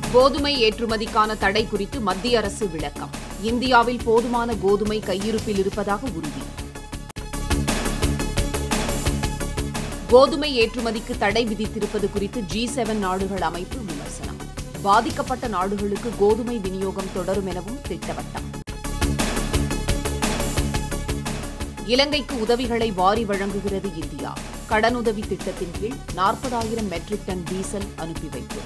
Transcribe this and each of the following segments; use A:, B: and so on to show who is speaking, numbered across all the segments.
A: கோதுமை ஏற்றுமதிக்கான தடை குறித்து மத்திய அரசு விளக்கம் இந்தியாவில் போதுமான கோதுமை கையிருப்பில் இருப்பதாக உறுதி கோதுமை ஏற்றுமதிக்கு தடை விதித்திருப்பது குறித்து ஜி செவன் நாடுகள் அமைப்பு விமர்சனம் பாதிக்கப்பட்ட நாடுகளுக்கு கோதுமை விநியோகம் தொடரும் எனவும் திட்டவட்டம் இலங்கைக்கு உதவிகளை வாரி வழங்குகிறது இந்தியா கடனுதவி திட்டத்தின் கீழ் நாற்பதாயிரம் மெட்ரிக் டன் டீசல் அனுப்பி வைப்பு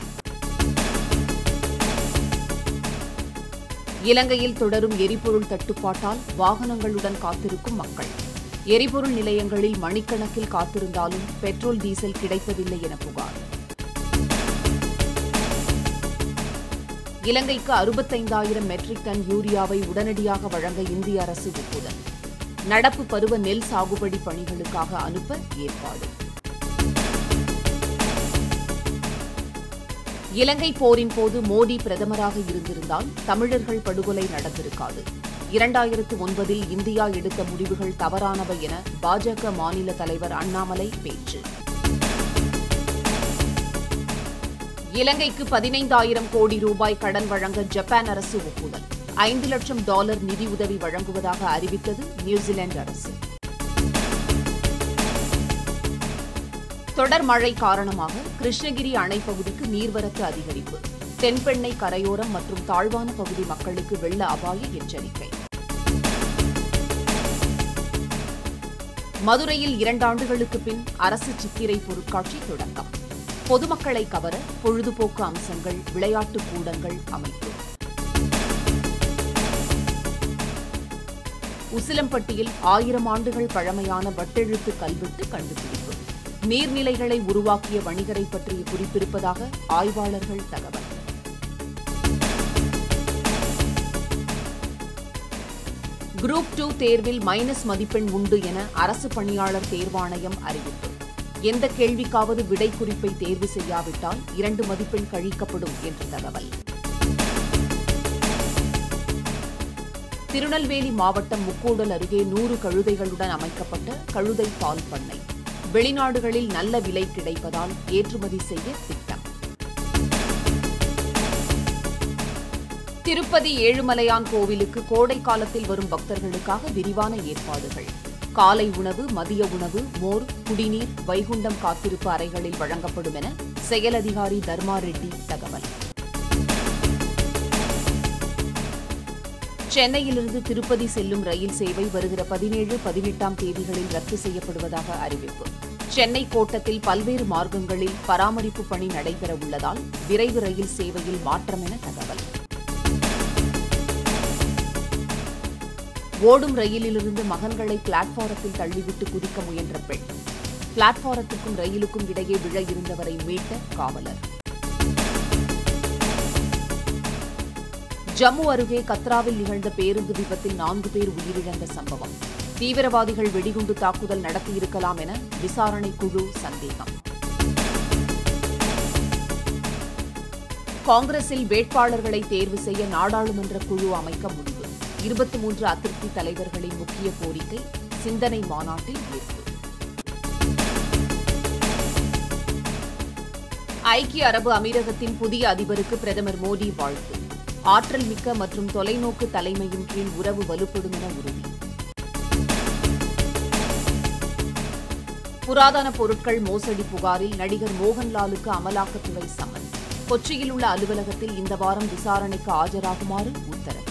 A: இலங்கையில் தொடரும் எரிபொருள் தட்டுப்பாட்டால் வாகனங்களுடன் காத்திருக்கும் மக்கள் எரிபொருள் நிலையங்களில் மணிக்கணக்கில் காத்திருந்தாலும் பெட்ரோல் டீசல் கிடைப்பதில்லை என புகார் இலங்கைக்கு அறுபத்தைந்தாயிரம் மெட்ரிக் டன் யூரியாவை உடனடியாக வழங்க இந்திய அரசு ஒப்புதல் நடப்பு பருவ நெல் சாகுபடி பணிகளுக்காக அனுப்ப ஏற்பாடு இலங்கை போரின் போது மோடி பிரதமராக இருந்திருந்தால் தமிழர்கள் படுகொலை நடந்திருக்காது இரண்டாயிரத்து ஒன்பதில் இந்தியா எடுத்த முடிவுகள் தவறானவை என பாஜக மாநில தலைவர் அண்ணாமலை பேச்சு இலங்கைக்கு பதினைந்தாயிரம் கோடி ரூபாய் கடன் வழங்க ஜப்பான் அரசு ஒப்புதல் ஐந்து லட்சம் டாலர் நிதியுதவி வழங்குவதாக அறிவித்தது நியூசிலாந்து அரசு தொடர் மழை காரணமாக கிருஷ்ணகிரி அணை பகுதிக்கு நீர்வரத்து அதிகரிப்பு தென்பெண்ணை கரையோரம் மற்றும் தாழ்வான பகுதி மக்களுக்கு வெள்ள அபாய எச்சரிக்கை மதுரையில் இரண்டாண்டுகளுக்கு பின் அரசு சித்திரை பொருட்காட்சி தொடக்கம் பொதுமக்களை கவர பொழுதுபோக்கு அம்சங்கள் விளையாட்டு கூடங்கள் அமைப்பு உசிலம்பட்டியில் ஆயிரம் ஆண்டுகள் பழமையான வட்டெழுத்து கல்வெட்டு கண்டுபிடிப்பு நீர்நிலைகளை உருவாக்கிய வணிகரை பற்றிய குறிப்பிருப்பதாக ஆய்வாளர்கள் தகவல் குரூப் டூ தேர்வில் மைனஸ் மதிப்பெண் உண்டு என அரசு பணியாளர் தேர்வாணையம் அறிவிப்பு எந்த கேள்விக்காவது விடை குறிப்பை தேர்வு செய்யாவிட்டால் இரண்டு மதிப்பெண் கழிக்கப்படும் என்று தகவல் திருநெல்வேலி மாவட்டம் முக்கூடல் அருகே நூறு கழுதைகளுடன் அமைக்கப்பட்ட கழுதை பால் பண்ணை வெளிநாடுகளில் நல்ல விலை கிடைப்பதால் ஏற்றுமதி செய்ய திட்டம் திருப்பதி ஏழுமலையான் கோவிலுக்கு கோடை காலத்தில் வரும் பக்தர்களுக்காக விரிவான ஏற்பாடுகள் காலை உணவு மதிய உணவு மோர் குடிநீர் வைகுண்டம் காத்திருப்பு அறைகளில் வழங்கப்படும் என செயல் அதிகாரி தர்மா ரெட்டி தகவல் சென்னையிலிருந்து திருப்பதி செல்லும் ரயில் சேவை வருகிற பதினேழு பதினெட்டாம் தேதிகளில் ரத்து செய்யப்படுவதாக அறிவிப்பு சென்னை கோட்டத்தில் பல்வேறு மார்க்கங்களில் பராமரிப்பு பணி நடைபெற உள்ளதால் விரைவு ரயில் சேவையில் மாற்றம் என தகவல் ஓடும் ரயிலிலிருந்து மகன்களை பிளாட்பாரத்தில் தள்ளிவிட்டு குதிக்க முயன்ற பெண் பிளாட்பாரத்துக்கும் ரயிலுக்கும் இடையே விழ இருந்தவரை மீட்ட காவலர் ஜம்மு அருகே கத்ராவில் நிகழ்ந்த பேருந்து விபத்தில் நான்கு பேர் உயிரிழந்த சம்பவம் தீவிரவாதிகள் வெடிகுண்டு தாக்குதல் நடத்தியிருக்கலாம் என விசாரணை குழு சந்தேகம் காங்கிரஸில் வேட்பாளர்களை தேர்வு செய்ய நாடாளுமன்ற குழு அமைக்க முடிவு இருபத்தி மூன்று அதிருப்தி தலைவர்களின் முக்கிய கோரிக்கை சிந்தனை மாநாட்டில் ஏற்பு ஐக்கிய அரபு அமீரகத்தின் புதிய அதிபருக்கு பிரதமர் மோடி வாழ்த்து ஆற்றல் மிக்க மற்றும் தொலைநோக்கு தலைமையின் கீழ் உறவு வலுப்படும் என உறுதி புராதன பொருட்கள் மோசடி புகாரில் நடிகர் மோகன்லாலுக்கு அமலாக்கத்துறை சம்மன் கொச்சியில் உள்ள அலுவலகத்தில் இந்த வாரம் விசாரணைக்கு ஆஜராகுமாறு உத்தரவு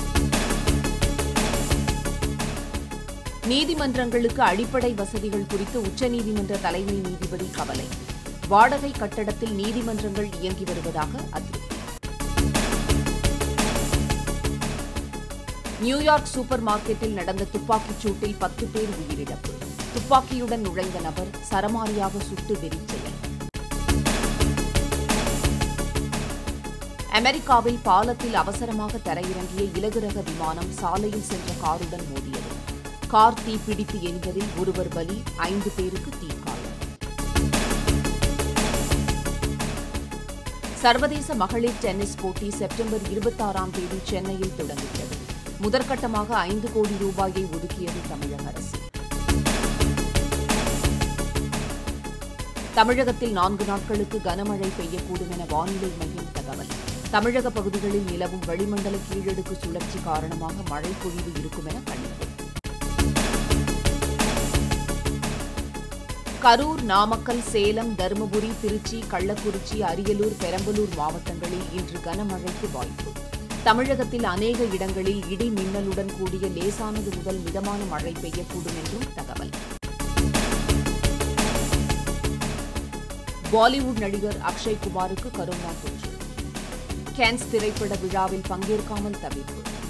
A: நீதிமன்றங்களுக்கு அடிப்படை வசதிகள் குறித்து உச்சநீதிமன்ற தலைமை நீதிபதி கவலை வாடகை கட்டடத்தில் நீதிமன்றங்கள் இயங்கி வருவதாக அதிருப்தி நியூயார்க் சூப்பர் மார்க்கெட்டில் நடந்த துப்பாக்கிச் சூட்டில் பத்து பேர் உயிரிழப்பு துப்பாக்கியுடன் நுழைந்த நபர் சரமாரியாக சுட்டு வெறிச்செயல் அமெரிக்காவில் பாலத்தில் அவசரமாக தரையிறங்கிய இலகுரக விமானம் சாலையில் சென்ற காருடன் மோதியது கார் தீப்பிடித்து எரிந்ததில் ஒருவர் பலி ஐந்து பேருக்கு தீக்காயம் சர்வதேச மகளிர் டென்னிஸ் போட்டி செப்டம்பர் இருபத்தாறாம் தேதி சென்னையில் தொடங்குகிறது முதற்கட்டமாக ஐந்து கோடி ரூபாயை ஒதுக்கியது தமிழக அரசு தமிழகத்தில் நான்கு நாட்களுக்கு கனமழை பெய்யக்கூடும் என வானிலை மையம் தகவல் தமிழக பகுதிகளில் நிலவும் வளிமண்டல கீழடுக்கு சுழற்சி காரணமாக மழை பொழிவு இருக்கும் என கணிப்பு கரூர் நாமக்கல் சேலம் தருமபுரி திருச்சி கள்ளக்குறிச்சி அரியலூர் பெரம்பலூர் மாவட்டங்களில் இன்று கனமழைக்கு வாய்ப்பு தமிழகத்தில் அநேக இடங்களில் இடி மின்னலுடன் கூடிய லேசானது முதல் மிதமான மழை பெய்யக்கூடும் என்றும் தகவல் பாலிவுட் நடிகர் அக்ஷய் குமாருக்கு கரோனா தொற்று கேன்ஸ் திரைப்பட விழாவில் பங்கேற்காமல் தவிர்ப்பு